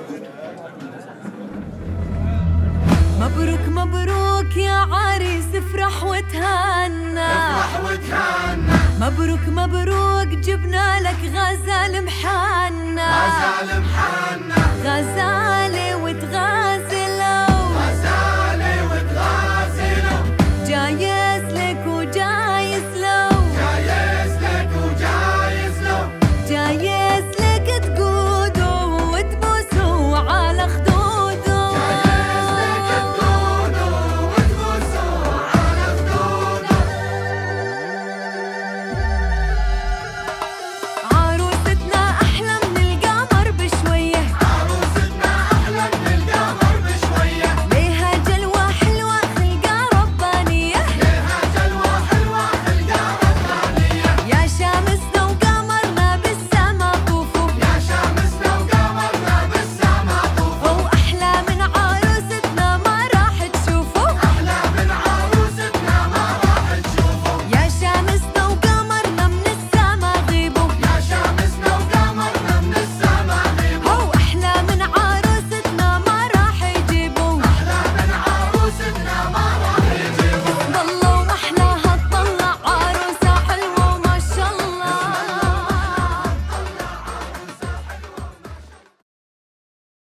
مبروك مبروك يا عريس افرح وتهنى افرح وتهنى مبروك مبروك جبنا لك غزال محنى غزال محنى